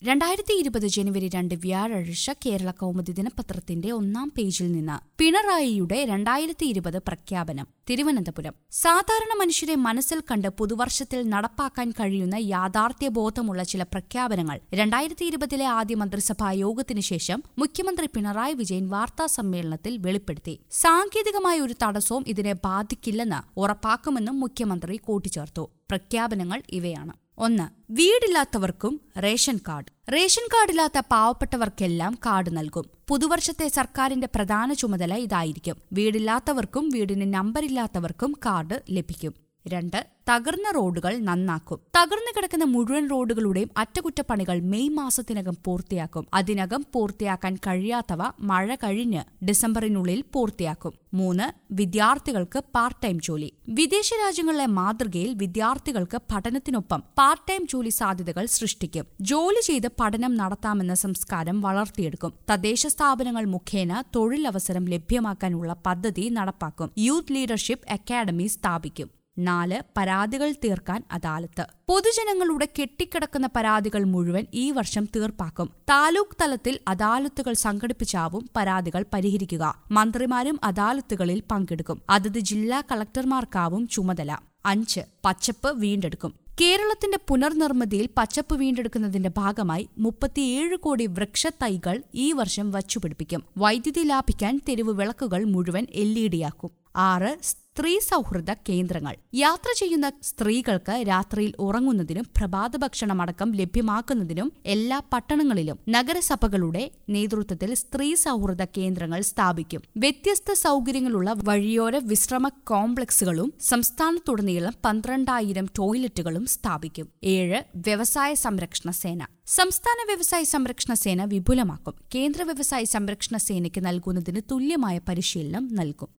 രണ്ടായിരത്തി ഇരുപത് ജനുവരി രണ്ട് വ്യാഴാഴ്ച കേരള കൗമുദി ദിനപത്രത്തിന്റെ ഒന്നാം പേജിൽ നിന്ന് പിണറായിയുടെ രണ്ടായിരത്തി ഇരുപത് പ്രഖ്യാപനം തിരുവനന്തപുരം സാധാരണ മനുഷ്യരെ മനസ്സിൽ കണ്ട് പുതുവർഷത്തിൽ നടപ്പാക്കാൻ കഴിയുന്ന യാഥാർത്ഥ്യബോധമുള്ള ചില പ്രഖ്യാപനങ്ങൾ രണ്ടായിരത്തി ഇരുപതിലെ ആദ്യ മന്ത്രിസഭാ യോഗത്തിനു ശേഷം മുഖ്യമന്ത്രി പിണറായി വിജയൻ വാർത്താ സമ്മേളനത്തിൽ വെളിപ്പെടുത്തി സാങ്കേതികമായ ഒരു തടസ്സവും ഇതിനെ ബാധിക്കില്ലെന്ന് ഉറപ്പാക്കുമെന്നും മുഖ്യമന്ത്രി കൂട്ടിച്ചേർത്തു പ്രഖ്യാപനങ്ങൾ ഇവയാണ് ഒന്ന് വീടില്ലാത്തവർക്കും റേഷൻ കാർഡ് റേഷൻ കാർഡില്ലാത്ത പാവപ്പെട്ടവർക്കെല്ലാം കാർഡ് നൽകും പുതുവർഷത്തെ സർക്കാരിന്റെ പ്രധാന ചുമതല ഇതായിരിക്കും വീടില്ലാത്തവർക്കും വീടിന് നമ്പരില്ലാത്തവർക്കും കാർഡ് ലഭിക്കും രണ്ട് തകർന്ന റോഡുകൾ നന്നാക്കും തകർന്നു കിടക്കുന്ന മുഴുവൻ റോഡുകളുടെയും അറ്റകുറ്റപ്പണികൾ മെയ് മാസത്തിനകം പൂർത്തിയാക്കും അതിനകം പൂർത്തിയാക്കാൻ കഴിയാത്തവ മഴ കഴിഞ്ഞ് ഡിസംബറിനുള്ളിൽ പൂർത്തിയാക്കും മൂന്ന് വിദ്യാർത്ഥികൾക്ക് പാർട്ട് ടൈം ജോലി വിദേശ രാജ്യങ്ങളിലെ മാതൃകയിൽ വിദ്യാർത്ഥികൾക്ക് പഠനത്തിനൊപ്പം പാർട്ട് ടൈം ജോലി സാധ്യതകൾ സൃഷ്ടിക്കും ജോലി ചെയ്ത് പഠനം നടത്താമെന്ന സംസ്കാരം വളർത്തിയെടുക്കും തദ്ദേശ സ്ഥാപനങ്ങൾ മുഖേന തൊഴിലവസരം ലഭ്യമാക്കാനുള്ള പദ്ധതി നടപ്പാക്കും യൂത്ത് ലീഡർഷിപ്പ് അക്കാദമി സ്ഥാപിക്കും നാല് പരാതികൾ തീർക്കാൻ അദാലത്ത് പൊതുജനങ്ങളുടെ കെട്ടിക്കിടക്കുന്ന പരാതികൾ മുഴുവൻ ഈ വർഷം തീർപ്പാക്കും താലൂക്ക് തലത്തിൽ അദാലത്തുകൾ സംഘടിപ്പിച്ചാവും പരാതികൾ പരിഹരിക്കുക മന്ത്രിമാരും അദാലത്തുകളിൽ പങ്കെടുക്കും അതത് ജില്ലാ കളക്ടർമാർക്കാവും ചുമതല അഞ്ച് പച്ചപ്പ് വീണ്ടെടുക്കും കേരളത്തിന്റെ പുനർനിർമ്മിതിയിൽ പച്ചപ്പ് വീണ്ടെടുക്കുന്നതിന്റെ ഭാഗമായി മുപ്പത്തിയേഴ് കോടി വൃക്ഷത്തൈകൾ ഈ വർഷം വച്ചുപിടിപ്പിക്കും വൈദ്യുതി ലാഭിക്കാൻ തെരുവ് വിളക്കുകൾ മുഴുവൻ എൽ ഇ ഡിയാക്കും ആറ് സ്ത്രീ സൗഹൃദ കേന്ദ്രങ്ങൾ യാത്ര ചെയ്യുന്ന സ്ത്രീകൾക്ക് രാത്രിയിൽ ഉറങ്ങുന്നതിനും പ്രഭാത ഭക്ഷണമടക്കം ലഭ്യമാക്കുന്നതിനും എല്ലാ പട്ടണങ്ങളിലും നഗരസഭകളുടെ നേതൃത്വത്തിൽ സ്ത്രീ സൗഹൃദ കേന്ദ്രങ്ങൾ സ്ഥാപിക്കും വ്യത്യസ്ത സൗകര്യങ്ങളുള്ള വഴിയോര വിശ്രമ കോംപ്ലക്സുകളും സംസ്ഥാനത്തുടനീളം പന്ത്രണ്ടായിരം ടോയ്ലറ്റുകളും സ്ഥാപിക്കും ഏഴ് വ്യവസായ സംരക്ഷണ സേന സംസ്ഥാന വ്യവസായ സംരക്ഷണ സേന വിപുലമാക്കും കേന്ദ്ര വ്യവസായ സംരക്ഷണ സേനയ്ക്ക് നൽകുന്നതിന് തുല്യമായ പരിശീലനം നൽകും